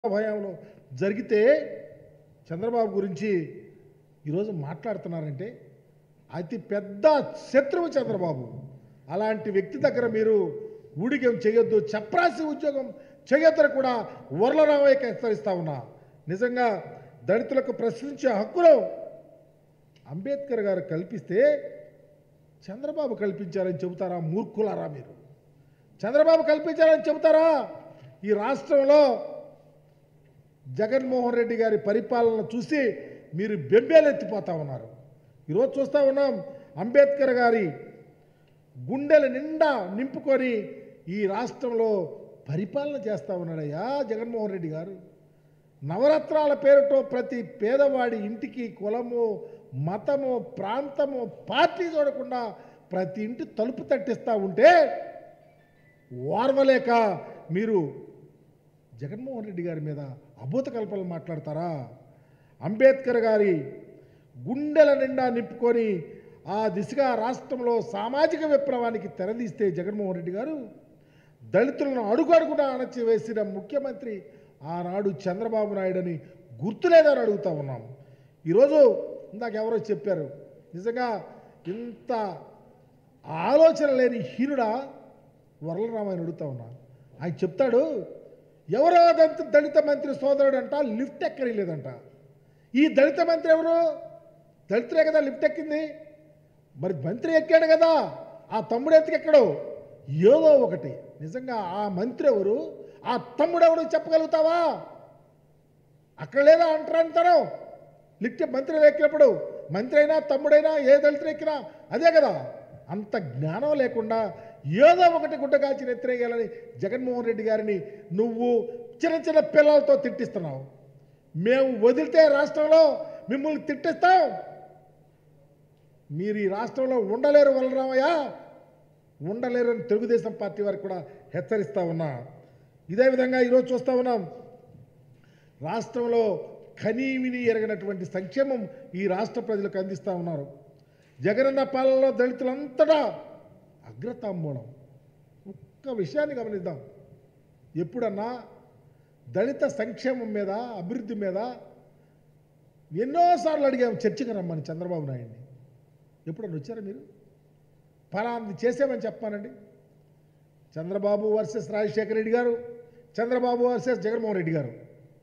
భయంలో జరిగితే చంద్రబాబు గురించి ఈరోజు మాట్లాడుతున్నారంటే అతి పెద్ద శత్రువు చంద్రబాబు అలాంటి వ్యక్తి దగ్గర మీరు ఊడిగం చేయొద్దు చప్రాసి ఉద్యోగం చేయొద్దని కూడా వరలరామయ్యకి హెచ్చరిస్తా ఉన్నా నిజంగా దళితులకు ప్రశ్నించే హక్కును అంబేద్కర్ గారు కల్పిస్తే చంద్రబాబు కల్పించారని చెబుతారా మూర్ఖులారా మీరు చంద్రబాబు కల్పించారని చెబుతారా ఈ రాష్ట్రంలో జగన్మోహన్ రెడ్డి గారి పరిపాలన చూసి మీరు బెంబేలెత్తిపోతా ఉన్నారు ఈరోజు చూస్తూ ఉన్నాం అంబేద్కర్ గారి గుండెల నిండా నింపుకొని ఈ రాష్ట్రంలో పరిపాలన చేస్తూ ఉన్నాడయ్యా జగన్మోహన్ రెడ్డి గారు నవరత్నాల పేరుతో ప్రతి పేదవాడి ఇంటికి కులము మతము ప్రాంతము పార్టీ చూడకుండా ప్రతి ఇంటి తలుపు తట్టిస్తూ ఉంటే ఓర్వలేక మీరు జగన్మోహన్ రెడ్డి గారి మీద అభూత కల్పనలు మాట్లాడతారా అంబేద్కర్ గారి గుండెల నిండా నింపుకొని ఆ దిశగా రాష్ట్రంలో సామాజిక విప్లవానికి తెరదీస్తే జగన్మోహన్ రెడ్డి గారు దళితులను అడుగడుగునా అణచివేసిన ముఖ్యమంత్రి ఆనాడు చంద్రబాబు నాయుడు అని గుర్తులేదని అడుగుతా ఉన్నాం ఈరోజు ఇందాక ఎవరో చెప్పారు నిజంగా ఇంత ఆలోచన లేని హీనుడా వరలరామని అడుగుతా ఉన్నా ఆయన చెప్తాడు ఎవరో దళిత దళిత మంత్రి సోదరుడు అంట లిఫ్ట్ ఎక్కని లేదంట ఈ దళిత మంత్రి ఎవరు దళితులే కదా లిఫ్ట్ ఎక్కింది మరి మంత్రి ఎక్కాడు కదా ఆ తమ్ముడు ఎత్తుకు ఎక్కడు ఏదో ఒకటి నిజంగా ఆ మంత్రి ఎవరు ఆ తమ్ముడు ఎవరు చెప్పగలుగుతావా అక్కడ లేదా అంటారంటారు లిఫ్ట్ మంత్రి ఎక్కినప్పుడు మంత్రి అయినా తమ్ముడైనా ఏ దళితులు ఎక్కినా అదే కదా అంత జ్ఞానం లేకుండా ఏదో ఒకటి గుడ్డగాల్చి నెత్తిరేయాలని జగన్మోహన్ రెడ్డి గారిని నువ్వు చిన్న చిన్న పిల్లలతో తిట్టిస్తున్నావు మేము వదిలితే రాష్ట్రంలో మిమ్మల్ని తిట్టిస్తాం మీరు ఈ రాష్ట్రంలో ఉండలేరు వలరామయ్య ఉండలేరు అని తెలుగుదేశం పార్టీ వారికి కూడా హెచ్చరిస్తా ఉన్నా ఇదే విధంగా ఈరోజు చూస్తా ఉన్నాం రాష్ట్రంలో కనీవిని ఎరగనటువంటి సంక్షేమం ఈ రాష్ట్ర ప్రజలకు అందిస్తూ ఉన్నారు జగనన్న పాలనలో దళితులంతటా అగ్రతాంబూలం ఒక్క విషయాన్ని గమనిద్దాం ఎప్పుడన్నా దళిత సంక్షేమం మీద అభివృద్ధి మీద ఎన్నోసార్లు అడిగాము చర్చకు రమ్మని చంద్రబాబు నాయుడిని ఎప్పుడన్నా వచ్చారా మీరు ఫలాంది చేసామని చెప్పానండి చంద్రబాబు వర్సెస్ రాజశేఖర రెడ్డి గారు చంద్రబాబు వర్సెస్ జగన్మోహన్ రెడ్డి గారు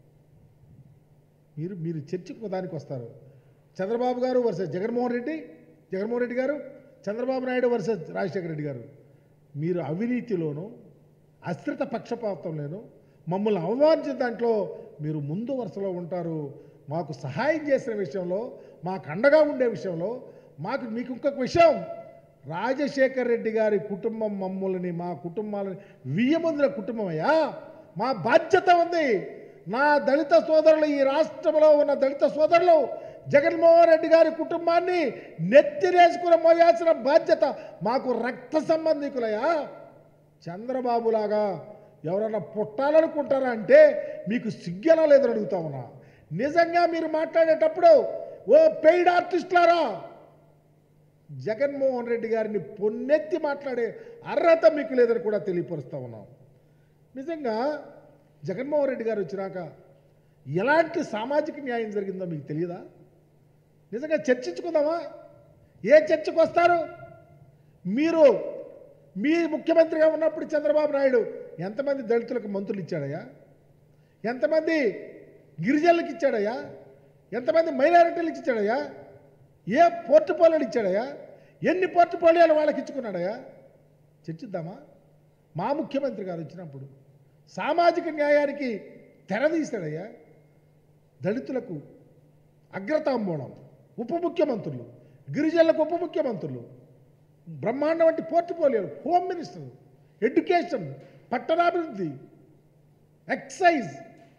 మీరు మీరు చర్చకు దానికి వస్తారు చంద్రబాబు గారు వర్సెస్ జగన్మోహన్ రెడ్డి జగన్మోహన్ రెడ్డి గారు చంద్రబాబు నాయుడు వర్సెస్ రాజశేఖర రెడ్డి గారు మీరు అవినీతిలోను అస్థిరత పక్షపాతంలోను మమ్మల్ని అవమానించిన దాంట్లో మీరు ముందు వరుసలో ఉంటారు మాకు సహాయం చేసిన విషయంలో మాకు అండగా ఉండే విషయంలో మాకు మీకు ఇంకొక విషయం రాజశేఖర రెడ్డి గారి కుటుంబం మమ్మల్ని మా కుటుంబాలని వియ్యమందుల కుటుంబం అయ్యా మా బాధ్యత ఉంది నా దళిత సోదరులు ఈ రాష్ట్రంలో ఉన్న దళిత సోదరులు జగన్మోహన్ రెడ్డి గారి కుటుంబాన్ని నెత్తిరేసుకుని మోయాల్సిన బాధ్యత మాకు రక్త సంబంధికులయ్యా చంద్రబాబులాగా ఎవరన్నా పుట్టాలనుకుంటారా అంటే మీకు సిగ్గెలా లేదని అడుగుతా ఉన్నా నిజంగా మీరు మాట్లాడేటప్పుడు ఓ పెయిడ్ ఆర్టిస్టులారా జగన్మోహన్ రెడ్డి గారిని పొన్నెత్తి మాట్లాడే అర్హత మీకు లేదని కూడా తెలియపరుస్తూ ఉన్నాం నిజంగా జగన్మోహన్ రెడ్డి గారు వచ్చినాక ఎలాంటి సామాజిక న్యాయం జరిగిందో మీకు తెలియదా నిజంగా చర్చించుకుందామా ఏ చర్చకు వస్తారు మీరు మీ ముఖ్యమంత్రిగా ఉన్నప్పుడు చంద్రబాబు నాయుడు ఎంతమంది దళితులకు మంత్రులు ఇచ్చాడయ్యా ఎంతమంది గిరిజనులకు ఇచ్చాడయ్యా ఎంతమంది మైనారిటీలకు ఇచ్చాడయ్యా ఏ పోర్టుపోలియోలు ఇచ్చాడయ్యా ఎన్ని పోర్టుపోలియోలు వాళ్ళకి ఇచ్చుకున్నాడయ్యా చర్చిద్దామా మా ముఖ్యమంత్రి గారు వచ్చినప్పుడు సామాజిక న్యాయానికి తెరదీశాడయ్యా దళితులకు అగ్రతాంబూలం ఉప ముఖ్యమంత్రులు గిరిజనులకు ఉప ముఖ్యమంత్రులు బ్రహ్మాండం వంటి పోర్టుపోలియోలు హోమ్ మినిస్టర్ ఎడ్యుకేషన్ పట్టణాభివృద్ధి ఎక్సైజ్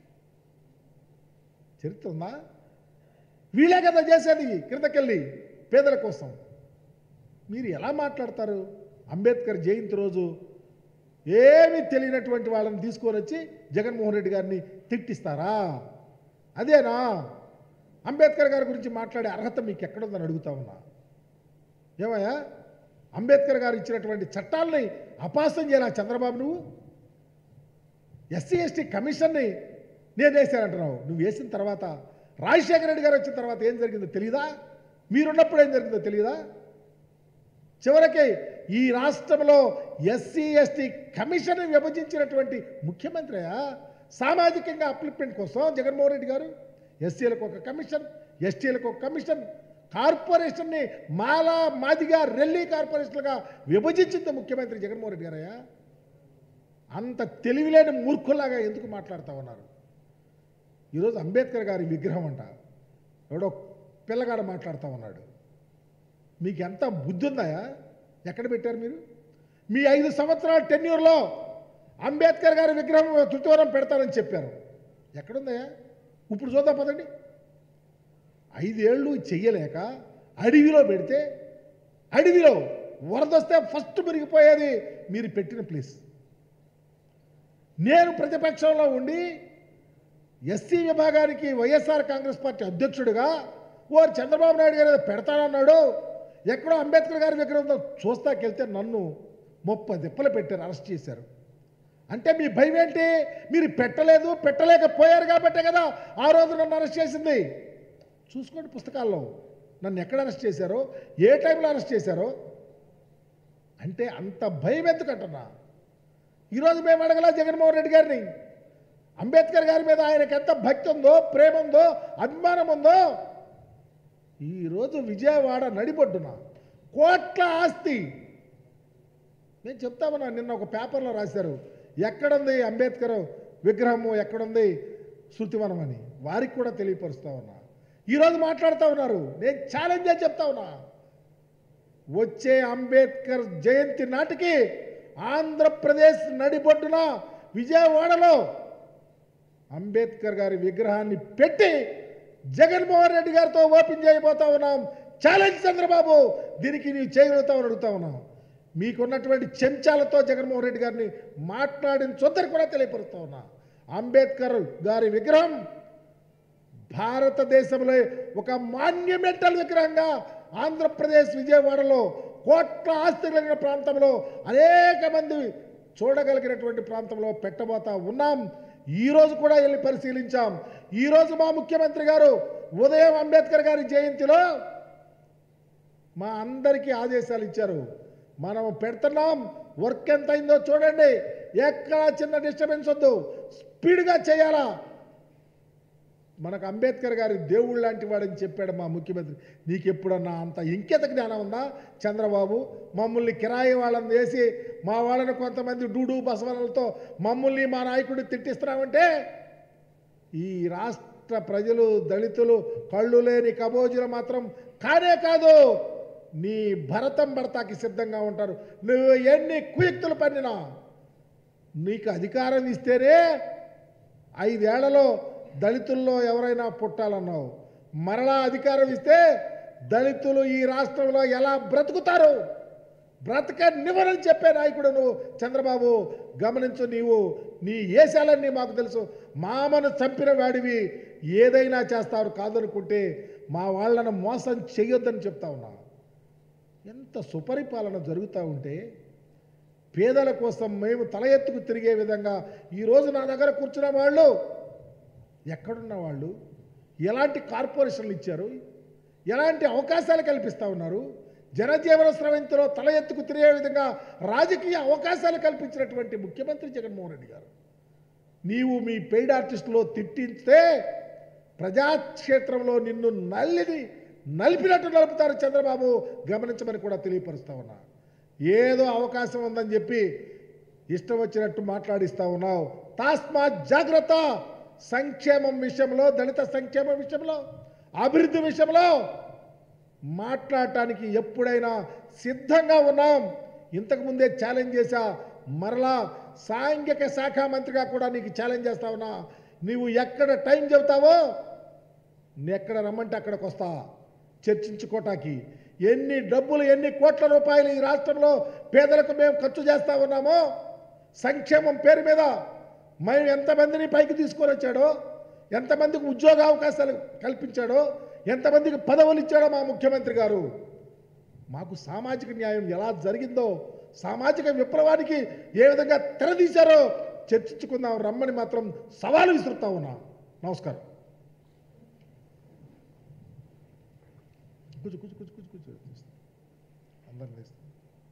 చరిత్ర ఉందా వీళ్ళే కదా చేసేది క్రిందకెళ్ళి పేదల కోసం మీరు ఎలా మాట్లాడతారు అంబేద్కర్ జయంతి రోజు ఏమీ తెలియనటువంటి వాళ్ళని తీసుకొని వచ్చి జగన్మోహన్ రెడ్డి గారిని తిట్టిస్తారా అదేనా అంబేద్కర్ గారి గురించి మాట్లాడే అర్హత మీకు ఎక్కడుందని అడుగుతా ఉన్నా ఏమయ్యా అంబేద్కర్ గారు ఇచ్చినటువంటి చట్టాలని అపాసం చేయాలా చంద్రబాబు నువ్వు ఎస్సీ ఎస్టీ కమిషన్ని నేను వేసానంటున్నావు నువ్వు వేసిన తర్వాత రాజశేఖర రెడ్డి గారు వచ్చిన తర్వాత ఏం జరిగిందో తెలియదా మీరున్నప్పుడు ఏం జరిగిందో తెలియదా చివరికి ఈ రాష్ట్రంలో ఎస్సీ ఎస్టీ కమిషన్ విభజించినటువంటి ముఖ్యమంత్రియా సామాజికంగా అప్లిప్మెంట్ కోసం జగన్మోహన్ రెడ్డి గారు ఎస్సీలకు ఒక కమిషన్ ఎస్టీలకు ఒక కమిషన్ కార్పొరేషన్ని మాలా మాదిగా రెల్లీ కార్పొరేషన్లుగా విభజించింది ముఖ్యమంత్రి జగన్మోహన్ రెడ్డి గారయ్యా అంత తెలివిలేని మూర్ఖుల్లాగా ఎందుకు మాట్లాడుతూ ఉన్నారు ఈరోజు అంబేద్కర్ గారి విగ్రహం అంట ఎవడో పిల్లగాడు మాట్లాడుతూ ఉన్నాడు మీకు ఎంత బుద్ధి ఉందాయా ఎక్కడ పెట్టారు మీరు మీ ఐదు సంవత్సరాల టెన్యూర్లో అంబేద్కర్ గారి విగ్రహం తృతీవరం పెడతారని చెప్పారు ఎక్కడుందయ్యా ఇప్పుడు చూద్దాం పదండి ఐదేళ్ళు చెయ్యలేక అడవిలో పెడితే అడవిలో వరదొస్తే ఫస్ట్ మురిగిపోయేది మీరు పెట్టిన ప్లేస్ నేను ప్రతిపక్షంలో ఉండి ఎస్సీ విభాగానికి వైఎస్ఆర్ కాంగ్రెస్ పార్టీ అధ్యక్షుడిగా ఓ చంద్రబాబు నాయుడు గారు ఏదో పెడతానన్నాడు ఎక్కడో అంబేద్కర్ గారి విగ్రహంతో చూస్తాకెళ్తే నన్ను ముప్పై దిప్పలు పెట్టారు అరెస్ట్ చేశారు అంటే మీ భయం ఏంటి మీరు పెట్టలేదు పెట్టలేకపోయారు కాబట్టే కదా ఆ రోజు నన్ను అరెస్ట్ చేసింది చూసుకోండి పుస్తకాల్లో నన్ను ఎక్కడ అరెస్ట్ చేశారో ఏ టైంలో అరెస్ట్ చేశారో అంటే అంత భయం ఎందుకంటున్నా ఈరోజు మేము అడగలా జగన్మోహన్ రెడ్డి గారిని అంబేద్కర్ గారి మీద ఆయనకి ఎంత భక్తి ఉందో ప్రేమ ఉందో అభిమానం ఉందో ఈరోజు విజయవాడ నడిబొడ్డున కోట్ల ఆస్తి నేను చెప్తామన్నా నిన్న ఒక పేపర్లో రాశారు ఎక్కడుంది అంబేద్కర్ విగ్రహము ఎక్కడుంది శృతివనం అని వారికి కూడా తెలియపరుస్తా ఉన్నా ఈరోజు మాట్లాడుతూ ఉన్నారు నేను ఛాలెంజ్ చేసి చెప్తా ఉన్నా వచ్చే అంబేద్కర్ జయంతి నాటికి ఆంధ్రప్రదేశ్ నడిబొడ్డున విజయవాడలో అంబేద్కర్ గారి విగ్రహాన్ని పెట్టి జగన్మోహన్ రెడ్డి గారితో ఓపెన్ చేయబోతా ఉన్నాం ఛాలెంజ్ చంద్రబాబు దీనికి నీవు చేయగలుగుతామని అడుగుతా ఉన్నాం మీకున్నటువంటి చెంచాలతో జగన్మోహన్ రెడ్డి గారిని మాట్లాడిన చొద్దరు కూడా తెలియపరుస్తా ఉన్నా అంబేద్కర్ గారి విగ్రహం భారతదేశంలో ఒక మాన్యుమెంటల్ విగ్రహంగా ఆంధ్రప్రదేశ్ విజయవాడలో కోట్ల ఆస్తి కలిగిన ప్రాంతంలో అనేక మంది చూడగలిగినటువంటి ప్రాంతంలో పెట్టబోతా ఉన్నాం ఈ రోజు కూడా వెళ్ళి పరిశీలించాం ఈ రోజు మా ముఖ్యమంత్రి గారు ఉదయం అంబేద్కర్ గారి జయంతిలో మా అందరికీ ఆదేశాలు ఇచ్చారు మనం పెడుతున్నాం వర్క్ ఎంత అయిందో చూడండి ఎక్కడ చిన్న డిస్టర్బెన్స్ వద్దు స్పీడ్గా చేయాలా మనకు అంబేద్కర్ గారి దేవుడు లాంటి వాడని చెప్పాడు మా ముఖ్యమంత్రి నీకు ఎప్పుడన్నా అంత ఇంకేత జ్ఞానం ఉందా చంద్రబాబు మమ్మల్ని కిరాయి వాళ్ళని వేసి మా వాళ్ళని కొంతమంది డూడు బసవలతో మమ్మల్ని మా నాయకుడిని తిట్టిస్తున్నామంటే ఈ రాష్ట్ర ప్రజలు దళితులు కళ్ళు లేని కబోజులు మాత్రం కానే కాదు నీ భరతం భర్తాకి సిద్ధంగా ఉంటారు నువ్వు ఎన్ని కుయుక్తులు పన్నినా నీకు అధికారం ఇస్తేనే ఐదేళ్లలో దళితుల్లో ఎవరైనా పుట్టాలన్నావు మరలా అధికారం ఇస్తే దళితులు ఈ రాష్ట్రంలో ఎలా బ్రతుకుతారు బ్రతక నివరని చెప్పే నాయకుడు నువ్వు చంద్రబాబు గమనించు నీవు నీ ఏశాలన్నీ మాకు తెలుసు మామను చంపిన వాడివి ఏదైనా చేస్తారు కాదనుకుంటే మా వాళ్ళను మోసం చేయొద్దని చెప్తా ఉన్నా ఎంత సుపరిపాలన జరుగుతూ ఉంటే పేదల కోసం మేము తల ఎత్తుకు తిరిగే విధంగా ఈరోజు నా దగ్గర కూర్చున్న వాళ్ళు ఎక్కడున్న వాళ్ళు ఎలాంటి కార్పొరేషన్లు ఇచ్చారు ఎలాంటి అవకాశాలు కల్పిస్తూ ఉన్నారు జనజీవన స్రవంతిలో తల ఎత్తుకు తిరిగే విధంగా రాజకీయ అవకాశాలు కల్పించినటువంటి ముఖ్యమంత్రి జగన్మోహన్ రెడ్డి గారు నీవు మీ పెయిడ్ ఆర్టిస్టులో తిట్టిస్తే ప్రజాక్షేత్రంలో నిన్ను నల్లిని నలిపినట్టు నలుపుతారు చంద్రబాబు గమనించమని కూడా తెలియపరుస్తా ఉన్నా ఏదో అవకాశం ఉందని చెప్పి ఇష్టం వచ్చినట్టు మాట్లాడిస్తా ఉన్నావు తాస్మా జాగ్రత్త సంక్షేమం విషయంలో దళిత సంక్షేమం విషయంలో అభివృద్ధి విషయంలో మాట్లాడటానికి ఎప్పుడైనా సిద్ధంగా ఉన్నాం ఇంతకు ముందే ఛాలెంజ్ చేశా మరలా సాంఘిక శాఖ మంత్రిగా కూడా నీకు ఛాలెంజ్ చేస్తా ఉన్నా నీవు ఎక్కడ టైం చెబుతావో నేను ఎక్కడ రమ్మంటే అక్కడికి వస్తా చర్చించుకోటానికి ఎన్ని డబ్బులు ఎన్ని కోట్ల రూపాయలు ఈ రాష్ట్రంలో పేదలకు మేము ఖర్చు చేస్తా ఉన్నామో సంక్షేమం పేరు మీద మేము ఎంతమందిని పైకి తీసుకొని వచ్చాడో ఎంతమందికి ఉద్యోగ అవకాశాలు కల్పించాడో ఎంతమందికి పదవులు ఇచ్చాడో మా ముఖ్యమంత్రి గారు మాకు సామాజిక న్యాయం ఎలా జరిగిందో సామాజిక విప్లవానికి ఏ విధంగా తెరదీశారో చర్చించుకుందాం రమ్మని మాత్రం సవాలు విసురుతా ఉన్నా నమస్కారం కూర్చో కూర్చో కూర్చో కూర్చో కూర్చో తీస్తాను. అందరిని తీస్తాను.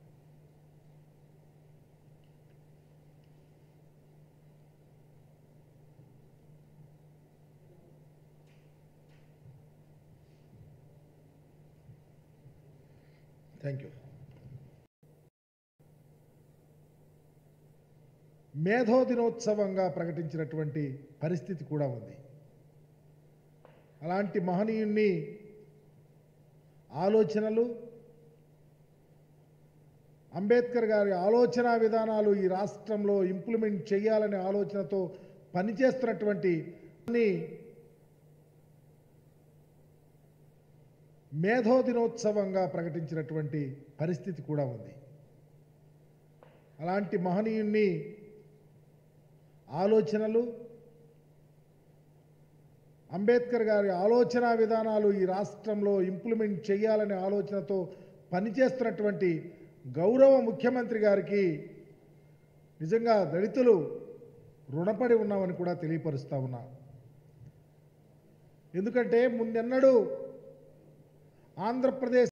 థ్యాంక్ యూ మేధో దినోత్సవంగా ప్రకటించినటువంటి పరిస్థితి కూడా ఉంది అలాంటి మహనీయుణ్ణి ఆలోచనలు అంబేద్కర్ గారి ఆలోచన విధానాలు ఈ రాష్ట్రంలో ఇంప్లిమెంట్ చేయాలనే ఆలోచనతో పనిచేస్తున్నటువంటి ని మేధో దినోత్సవంగా ప్రకటించినటువంటి పరిస్థితి కూడా ఉంది అలాంటి మహనీయుణ్ణి ఆలోచనలు అంబేద్కర్ గారి ఆలోచన విధానాలు ఈ రాష్ట్రంలో ఇంప్లిమెంట్ చేయాలనే ఆలోచనతో పనిచేస్తున్నటువంటి గౌరవ ముఖ్యమంత్రి గారికి నిజంగా దళితులు రుణపడి ఉన్నామని కూడా తెలియపరుస్తా ఉన్నా ఎందుకంటే ముందెన్నడూ ఆంధ్రప్రదేశ్